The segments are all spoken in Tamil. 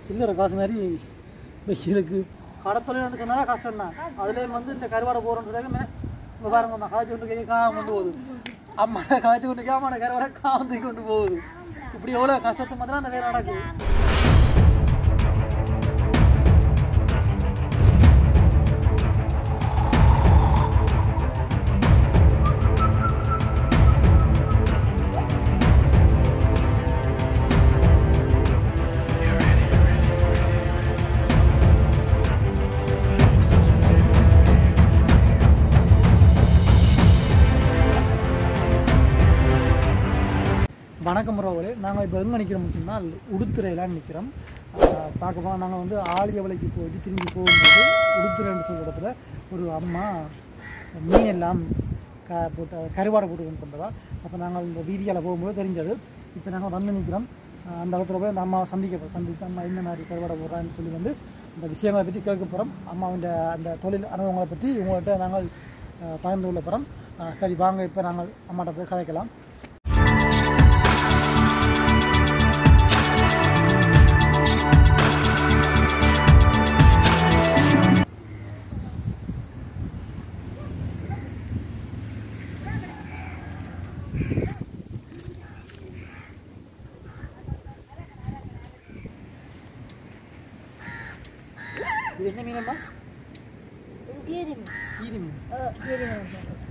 சில்லறை காசு மாதிரி வெயிலுக்கு கடத்தொழில்னு சொன்னாலும் கஷ்டம் தான் அதுலேயும் வந்து இந்த கருவாடை போகிறோன்னு சொன்னாங்க இப்போ பாருங்க அம்மா காய்ச்சி கொண்டு போய் காம கொண்டு போகுது அம்மா காய்ச்சி கொண்டு போய் அம்மா கருவாடை காந்தி கொண்டு போகுது இப்படி எவ்வளோ கஷ்டத்தை மாத்திரம் அந்த வேலை நடக்குது வணக்கம் உறவுகளே நாங்கள் இப்போ எங்கே நிற்கிறோம் சொன்னால் உடுத்துறையிலான்னு நிற்கிறோம் பார்க்க போனால் நாங்கள் வந்து ஆலியவளைக்கு போயிட்டு திரும்பி போகும்போது உடுத்துறைன்னு சொல்கிற இடத்துல ஒரு அம்மா மீன் எல்லாம் க போட்டு கருவாடை போட்டு கொண்டு வந்ததா அப்போ நாங்கள் இந்த வீதியால் போகும்போது தெரிஞ்சது இப்போ நாங்கள் வந்து நிற்கிறோம் அஹ் அந்த இடத்துல போய் அந்த அம்மாவை சந்திக்க போகிறோம் சந்தித்து அம்மா என்ன மாதிரி கருவாடை போடுறான்னு சொல்லி வந்து அந்த விஷயங்களை பற்றி கேட்க போகிறோம் அம்மாவின் அந்த தொழில் அனுபவங்களை பற்றி உங்கள்கிட்ட நாங்கள் அஹ், பகிர்ந்து கொள்ள போகிறோம் சரி வாங்க இப்போ நாங்கள் அம்மாட்ட போய் கதைக்கலாம் இது என்ன மீனம்மா கீரி மீன் கீரி மீன் ஓ கீரி மீன்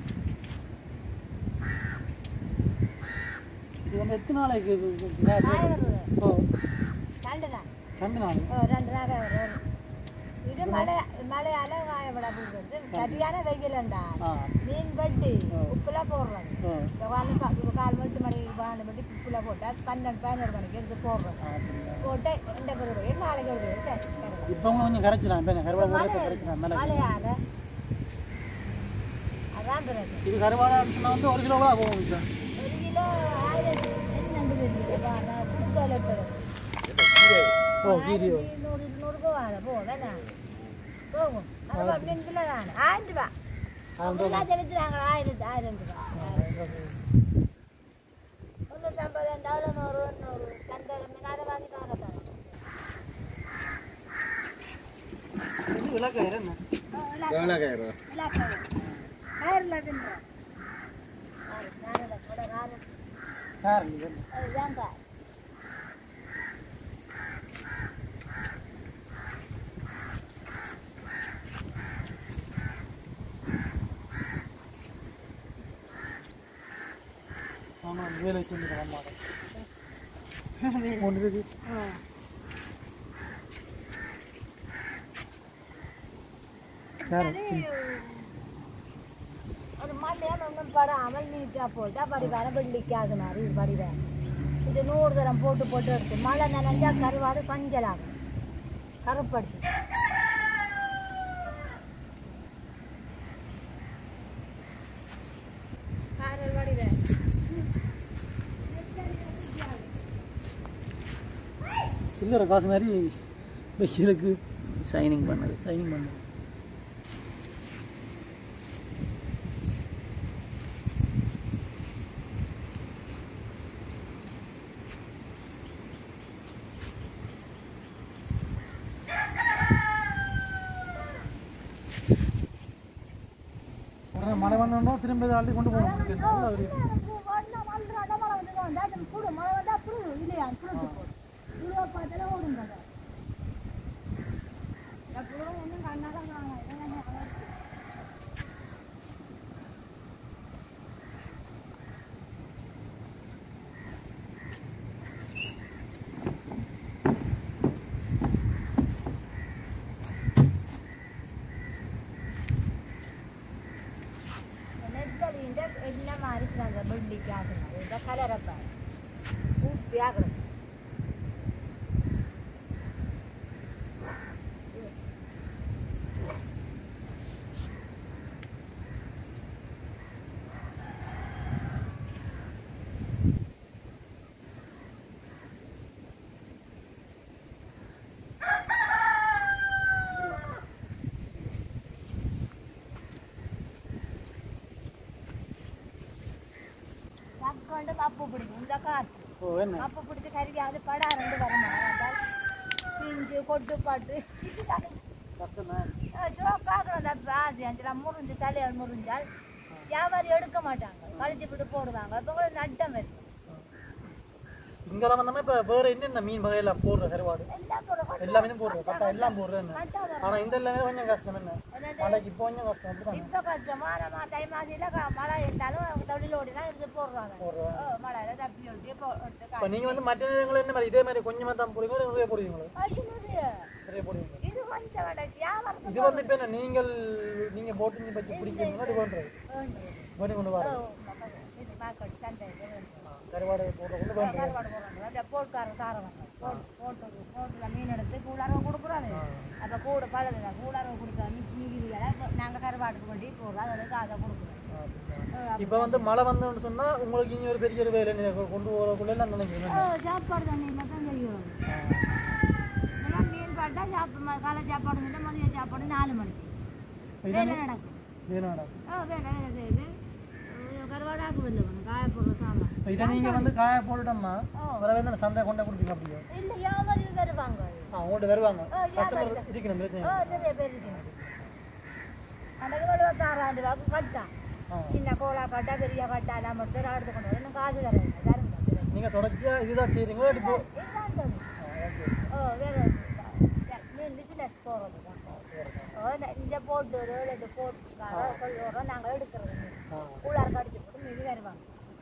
இது வந்து எத்தனை நாளைக்கு இது- இது- இதா இருக்கு? ஆயிரம் ஓ ரெண்டு தான் ரெண்டு நாள் ஓ ரெண்டு நாள் வரும் இது மழை மழையால காய விட போகுது சரியான வெயிலண்டா ஆ மீன் வெட்டி ஆ. உப்புல போடுறது ஓ இந்த வானி பா- இது கால் மட்டு மணி வானி வெட்டி உப்புல போட்டா பன்னெண்டு பதினோரு மணிக்கு எடுத்து போடுறது ஆ, அப்படியா. போட்டு இந்த பிறகு நாளைக்கு ஒரு சரி கருவாடு. இப்போ அவங்க கொஞ்சம் கரைச்சிடலாம் இப்போ கருவாடை போட இப்போ கரைச்சிடலாம் மேலே மழையால அதான் பிறகு இது கருவாடை சொன்னால் வந்து ஒரு கிலோ கூட போகும் இப்போ ஒரு கிலோ ஆயிரத்தி என்னண்டு தெரியுது குடுக்கல பிறகு ஓ கீரி ஓ நூறு நூறு போவாத போவேண்ணா போகும் அது ரெண்டுல தான் ஆயிரம் ரூபா அப்படிலாம் செலுத்துறாங்க ஆயிரத்து ஆயிரம் ரூபா முந்நூற்றம்பது ரெண்டாவது நூறு நூறு கண்டரை மீனால வாங்கி வாங்கத்தான் இது விளக்காயிரம் என்ன ஆயிரம் தின்ற காரம் இது என்ன? அதுதான்க்கா ஆமாம் வேலை வச்சுருந்துருக்கேன் அம்மாவை ஒன்று இருக்கு காரம் சின்ன அது மண்ணியால் ஒன்றும் படாமல் நீட்டாக போட்டா படிவார வெள்ளிக்காது மாதிரி இது படிவேன் இது நூறு தரம் போட்டு போட்டு எடுத்து மழை நனைஞ்சா கருவாடு பஞ்சலாகும் கருப்படுத்து காரல் வடிவேன் சில்லறை காசு மாதிரி வெயிலுக்கு ஷைனிங் பண்ணது சைனிங் பண்ணு உடனே மழை வந்தோன்னா திரும்ப இதை அள்ளி கொண்டு போகணும் நல்லா ஒரு நெத்தலிൻ്റെ என்ன மாதிரி அந்த வெள்ளிக்காக இந்த கலரப்பா பூர்த்தியாக தக்கொண்டு கப்பு பிடிக்கும் இந்த காற்று ஓ என்ன கப்பு பிடிச்சி கருவி அது படா ரெண்டு வரமா பிஞ்ச பொட்டு பாட்டு கஷ்டம் தான் சும்மா பார்க்குறோம் தப்பு ஆசை அஞ்சலாம் முறிஞ்சு தலையால் முறிஞ்சால் வியாபாரி எடுக்க மாட்டாங்க கழிச்சு விட்டு போடுவாங்க இப்போ கூட நட்டம் வருது இங்கெல்லாம் வந்தோம்னா இப்போ வேற என்னென்ன மீன் வகையெல்லாம் போடுற கருவாடு எல்லாம் போட எல்லா மீனும் போடுற கட்டா எல்லாம் போடுறேன் கட்டா வரும் ஆனா இந்த எல்லாமே கொஞ்சம் கஷ்டம் என்ன மழைக்கு இப்போ கொஞ்சம் கஷ்டம் அப்படிதான் இப்போ கஷ்டமான மா தை மாசியில் மழை இருந்தாலும் தொழில் ஓடினா எடுத்து போடுறாங்க போடுறேன் ஓ, மழையில தப்பி ஓட்டி போ எடுத்து இப்போ நீங்க வந்து மற்ற நேரங்கள் என்ன மாதிரி இதே மாதிரி கொஞ்சமா தான் போடுவீங்களா நிறைய போடுவீங்களா காய்ச்சி நிறைய போடுவீங்க இது கொஞ்சம் விட வியாபாரம் இது வந்து இப்போ என்ன நீங்கள் நீங்க போட்டு பற்றி பிடிக்கிறீங்களா இது பண்றது பண்ணி கொண்டு வர இது மார்க்கெட் சந்தை இது வேணும். கருவாடு போடுற கொண்டு பண்றது கருவாடு போடுறாங்க அந்த போட்காரன் சாரவங்க போட்டு போட்டு போட்டுல மீன் எடுத்து கூடாரவை கொடுக்குறாரு அப்போ கூட பழகுங்க கூடாரவை கொடுத்தா நீங்க நாங்கள் கருவாட்டுக்கு கொண்டு போடுறோம் அதோட காசை கொடுக்குறோம் இப்போ வந்து மழை வந்தோன்னு சொன்னா உங்களுக்கு இனி ஒரு பெரிய ஒரு வேலை நீங்க கொண்டு போறதுக்குள்ள எல்லாம் நினைக்கிறேன் ஓ சாப்பாடு தண்ணி மட்டும் தெரியும் இதெல்லாம் மீன் பாட்டா சாப்பிடு காலை சாப்பாடு மட்டும் மதிய சாப்பாடு நாலு மணிக்கு வேலை நடக்கும் வேணாடா ஓ வேலை வேலை செய்யுது அஹ் கருவாடாக்கு வந்துடும் காய போடுற சாமான் இப்போ இதை நீங்க வந்து காய போட்டுட்டோம்னா ஓ. பிறகு வந்து சந்தை கொண்டே கொடுப்பீங்க அப்படியோ இல்லை வியாபாரி வருவாங்க ஆ உங்கள்கிட்ட வருவாங்க ஓ, கஸ்டமர் இருக்கணும் பிரச்சனை ஓ நிறைய பேர் இருக்கணும் அந்த எழுபத்தாறாயிரம் ரூபாய்க்கு கட்டா ஆ சின்ன கோலா கட்டா பெரிய கட்டா எல்லாம் மட்டும் எடுத்து கொண்டு வரணும் காசு தரேன் தருங்க நீங்க தொடர்ச்சியா இதுதான் செய்றீங்களா இப்போ இதுதான் தரும் ஓ வேற மீன் பிசினஸ் போகிறது தான் ஓ இந்த- இந்த போட்டு ஒரு ஏழு எட்டு போட்டுக்காரோ சொல்லுறோம் நாங்கள் எடுக்கிறது மீன் கூழார் கடிச்சு போட்டு மீன் வருவாங்க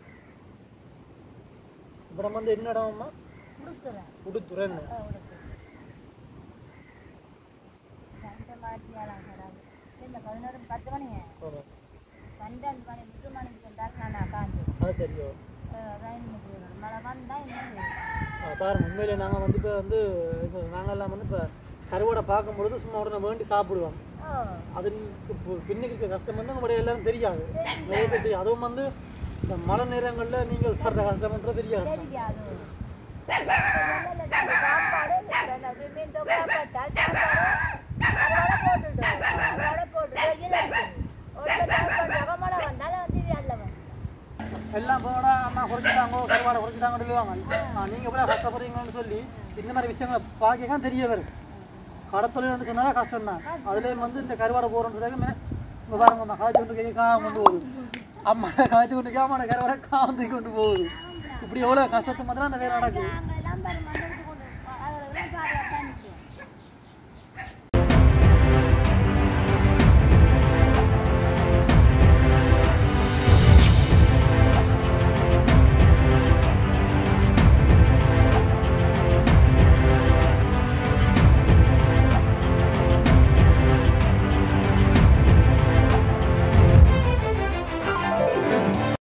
இப்போ நம்ம வந்து என்ன இடம்மா கொடுத்துறேன் உடுத்துறேன்னு ஓ கொடுத்துறேன் ரெண்டு மாற்றி ஏழாம் கடாது இல்லை பதினோரு பத்து மணிங்க பன்னெண்டு மணி எட்டு மணிக்கு வந்தாலும் நான் காஞ்சு அது சரியோ ரயில் நிற்கிறேன் மழை வந்தால் இன்னும் ஆ, பாருங்க உண்மையிலே நாங்கள் வந்து இப்போ வந்து நாங்கள்லாம் வந்து இப்போ கருவாடை பார்க்கும்பொழுது சும்மா உடனே வேண்டி சாப்பிடுவோம் ஓ அது இப்போ பின்னுக்கு இருக்க கஷ்டம் வந்து நம்மளுடைய எல்லாரும் தெரியாது நிறைய பேர் தெரியும் அதுவும் வந்து இந்த மழை நேரங்களில் நீங்கள் படுற கஷ்டம்ன்றது தெரியாது தெரியாது சாப்பாடு இந்த மீன் தொகை போட்டால் சாப்பாடு அதோட போட்டுட்டு அதோட போட்டுட்டு இருக்கு ஒரு சாப்பாடு மழை வந்தாலும் வந்து அல்லவன் எல்லாம் போட அம்மா குறைச்சிட்டாங்க கருவாடை குறைச்சிட்டாங்கன்னு சொல்லுவாங்க நீங்கள் எப்படி கஷ்டப்படுறீங்கன்னு சொல்லி இந்த மாதிரி விஷயங்களை பார்க்க தான் தெரிய வரும் கடத்தொழில்னு சொன்னாலும் கஷ்டம் தான் அதுலேயும் வந்து இந்த கருவாடை போகிறோன்னு சொல்லாங்க இப்போ பாருங்க அம்மா காய்ச்சி கொண்டு கே காம கொண்டு போகுது அம்மா காய்ச்சி கொண்டு கேமாட கருவாடை காந்தி கொண்டு போகுது இப்படி எவ்வளோ கஷ்டத்து மாதிரி அந்த வேலை நடக்குது நாங்கள் எல்லாம் பெருமாள்